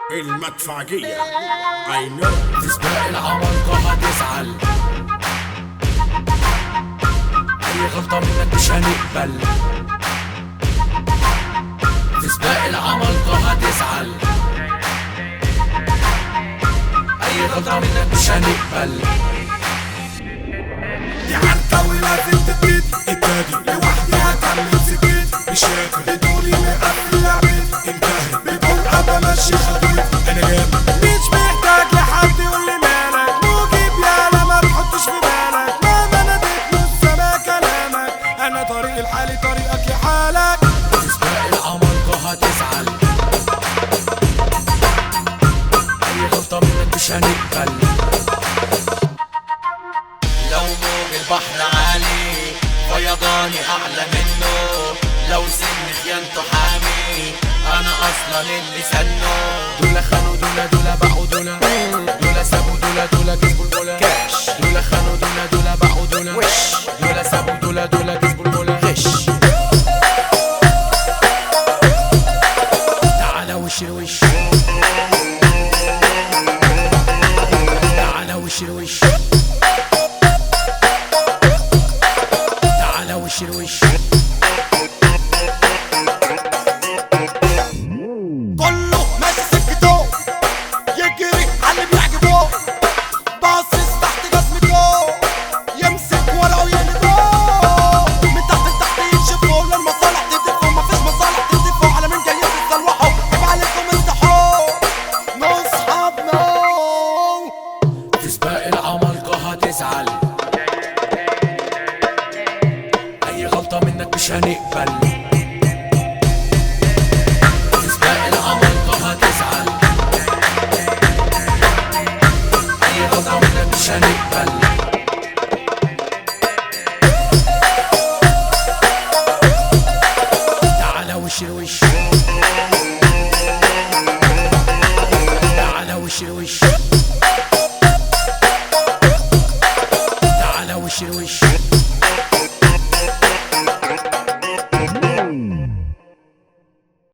المدفعجية I know في سباق العمالقة هتزعل أي غلطة منك مش هنقبل في سباق العمالقة هتزعل أي غلطة منك مش هنقبل دي عارفة ولازم تبتدي ابتدي لوحدي هكمل سكتي مش قادر بدوني مقفل لعبتي انتهت بدون ابقى ماشي خطوتي انا جامد مش محتاج لحد يقول لي مالك موجب يالا ما تحطش في بالك مهما ناديت نص سما كلامك انا طريق الحالي طريقك لحالك في سباق العمالقة هتزعل أي غلطة منك مش هنقبل لو موج البحر عالي فيضاني أعلى منه لو سن خيانته حامي أنا أصلا اللي سنه دول خانوا دول دول باعوا دول دول سابوا دول دول كسبوا البولا دول خانوا دول دول باعوا دول دول سابوا دول دول كسبوا البولا غش تعالى وش الوش تعالى وش الوش تعالى وش الوش كله ماشي سكته يجري على اللي بيعجبه باصص تحت جسمته يمسك ورقه ويقلبه من تحت لتحت يكشفه للمصالح تدفوا مفيش مصالح تدفوا على مين جايين تتصلحوا عيب عليكم افتحوا نصحابنا في سباق العمالقة هتزعل أي غلطة منك مش هنقبل في سباق العمالقة هتزعل أي غلطة منك مش هنقبل تعالى وش الوش تعالى وش الوش تعالى وش الوش